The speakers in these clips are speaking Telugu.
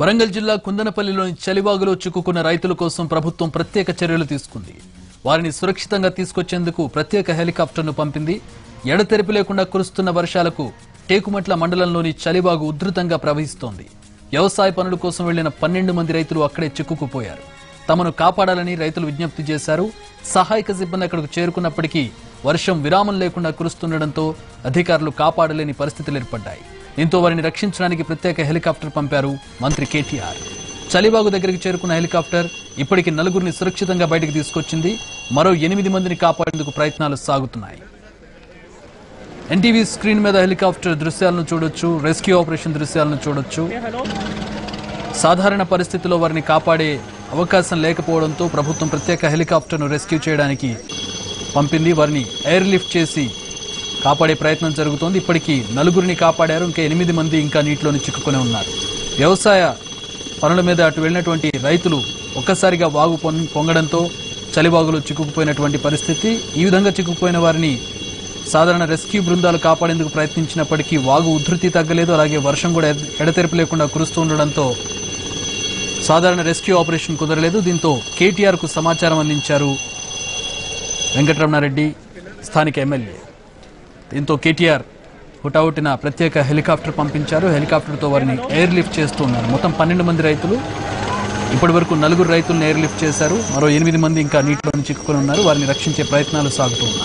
వరంగల్ జిల్లా కుందనపల్లిలోని చలివాగులో చిక్కుకున్న రైతుల కోసం ప్రభుత్వం ప్రత్యేక చర్యలు తీసుకుంది వారిని సురక్షితంగా తీసుకొచ్చేందుకు ప్రత్యేక హెలికాప్టర్ను పంపింది ఎడతెరిపి లేకుండా కురుస్తున్న వర్షాలకు టేకుమట్ల మండలంలోని చలివాగు ఉధృతంగా ప్రవహిస్తోంది వ్యవసాయ పనుల కోసం వెళ్లిన పన్నెండు మంది రైతులు అక్కడే చిక్కుకుపోయారు తమను కాపాడాలని రైతులు విజ్ఞప్తి చేశారు సహాయక సిబ్బంది అక్కడకు చేరుకున్నప్పటికీ వర్షం విరామం లేకుండా కురుస్తుండటంతో అధికారులు కాపాడలేని పరిస్థితులు ఏర్పడ్డాయి దీంతో వారిని రక్షించడానికి ప్రత్యేక హెలికాప్టర్ పంపారు మంత్రి కేటీఆర్ చలిబాగు దగ్గరికి చేరుకున్న హెలికాప్టర్ ఇప్పటికి నలుగురిని సురక్షితంగా బయటకు తీసుకొచ్చింది మరో ఎనిమిది మందిని కాపాడేందుకు ప్రయత్నాలు సాగుతున్నాయి ఎన్టీవీ స్క్రీన్ మీద హెలికాప్టర్ దృశ్యాలను చూడొచ్చు రెస్క్యూ ఆపరేషన్ దృశ్యాలను చూడొచ్చు సాధారణ పరిస్థితుల్లో వారిని కాపాడే అవకాశం లేకపోవడంతో ప్రభుత్వం ప్రత్యేక హెలికాప్టర్ను రెస్క్యూ చేయడానికి పంపింది వారిని ఎయిర్ లిఫ్ట్ చేసి కాపాడే ప్రయత్నం జరుగుతోంది ఇప్పటికీ నలుగురిని కాపాడారు ఇంకా ఎనిమిది మంది ఇంకా నీటిలోని చిక్కుకొని ఉన్నారు వ్యవసాయ పనుల మీద అటు వెళ్ళినటువంటి రైతులు ఒక్కసారిగా వాగు పొం- పొంగడంతో చలివాగులో చిక్కుకుపోయినటువంటి పరిస్థితి ఈ విధంగా చిక్కుకుపోయిన వారిని సాధారణ రెస్క్యూ బృందాలు కాపాడేందుకు ప్రయత్నించినప్పటికీ వాగు ఉధృతి తగ్గలేదు అలాగే వర్షం కూడా ఎడ- ఎడతెరిపి లేకుండా కురుస్తూ ఉండడంతో సాధారణ రెస్క్యూ ఆపరేషన్ కుదరలేదు దీంతో కేటీఆర్ కు సమాచారం అందించారు వెంకటరమణారెడ్డి స్థానిక ఎమ్మెల్యే దీంతో కేటీఆర్ హుటాహుటిన ప్రత్యేక హెలికాప్టర్ పంపించారు హెలికాప్టర్తో వారిని ఎయిర్ లిఫ్ట్ చేస్తూ ఉన్నారు మొత్తం పన్నెండు మంది రైతులు ఇప్పటి వరకు నలుగురు రైతులను ఎయిర్ లిఫ్ట్ చేశారు మరో ఎనిమిది మంది ఇంకా నీటిలో చిక్కుకొని ఉన్నారు వారిని రక్షించే ప్రయత్నాలు సాగుతూ ఉన్నాయి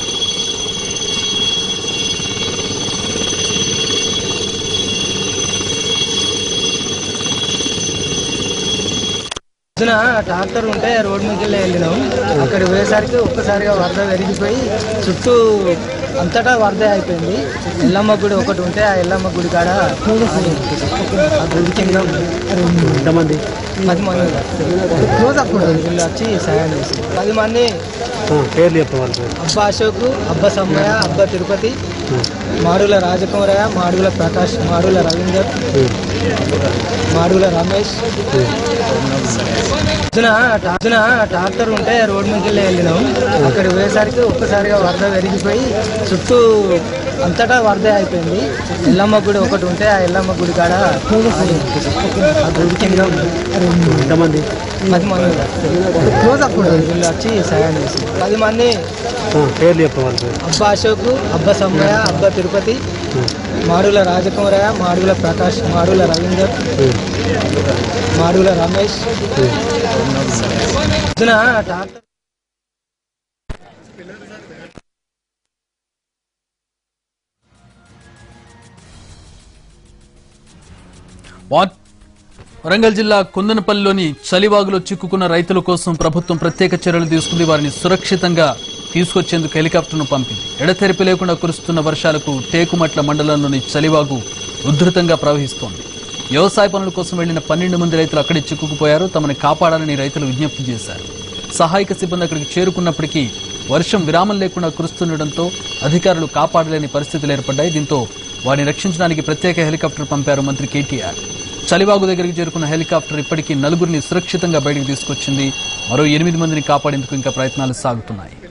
పొద్దున ట్రాక్టర్ ఉంటే రోడ్ మీదకి వెళ్ళి వెళ్ళినాం అక్కడ పోయేసరికి ఒక్కసారిగా వరద పెరిగిపోయి చుట్టూ అంతటా వరద అయిపోయింది ఎల్లమ్మ గుడి ఒకటి ఉంటే ఆ ఎల్లమ్మ గుడి కాడ ఆ గుడి కింద ఎంతమంది పది మంది రోజు అప్పుడు వీళ్ళు వచ్చి సాయం చేసి పది మంది పేర్లు చెప్పవాలి అబ్బా అశోక్ అబ్బా సమ్మయ్య అబ్బా తిరుపతి మాడుల రాజకుమారయ్య మాడుల ప్రకాష్ మాడుల రవీందర్ మాడుల రమేష్ పొద్దున పొద్దున ట్రాక్టర్ ఉంటే రోడ్ మీదకి వెళ్ళి వెళ్ళినాం అక్కడ పోయేసరికి ఒక్కసారిగా వరద పెరిగిపోయి చుట్టూ అంతటా వరద అయిపోయింది ఎల్లమ్మ గుడి ఒకటి ఉంటే ఆ ఎల్లమ్మ గుడి కాడ ఆ గుడి కింద ఎంతమంది పది మంది రోజు అప్పుడు వీళ్ళు వచ్చి సాయం చేసి పది మంది పేర్లు చెప్పవాలి అబ్బా అశోక్ అబ్బా సమ్మయ్య అబ్బా తిరుపతి మాడుల రాజకుమారయ్య మాడుల ప్రకాష్ మాడుల రవీందర్ మాడుల రమేష్ పొద్దున ట్రాక్టర్ వాట్ వరంగల్ జిల్లా కుందనపల్లిలోని చలివాగులో చిక్కుకున్న రైతుల కోసం ప్రభుత్వం ప్రత్యేక చర్యలు తీసుకుంది వారిని సురక్షితంగా తీసుకొచ్చేందుకు హెలికాప్టర్ను పంపింది ఎడతెరిపి లేకుండా కురుస్తున్న వర్షాలకు టేకుమట్ల మండలంలోని చలివాగు ఉధృతంగా ప్రవహిస్తోంది వ్యవసాయ పనుల కోసం వెళ్లిన పన్నెండు మంది రైతులు అక్కడే చిక్కుకుపోయారు తమని కాపాడాలని రైతులు విజ్ఞప్తి చేశారు సహాయక సిబ్బంది అక్కడికి చేరుకున్నప్పటికీ వర్షం విరామం లేకుండా కురుస్తుండటంతో అధికారులు కాపాడలేని పరిస్థితులు ఏర్పడ్డాయి దీంతో వారిని రక్షించడానికి ప్రత్యేక హెలికాప్టర్ పంపారు మంత్రి కేటీఆర్ చలివాగు దగ్గరికి చేరుకున్న హెలికాప్టర్ ఇప్పటికీ నలుగురిని సురక్షితంగా బయటకు తీసుకొచ్చింది మరో ఎనిమిది మందిని కాపాడేందుకు ఇంకా ప్రయత్నాలు సాగుతున్నాయి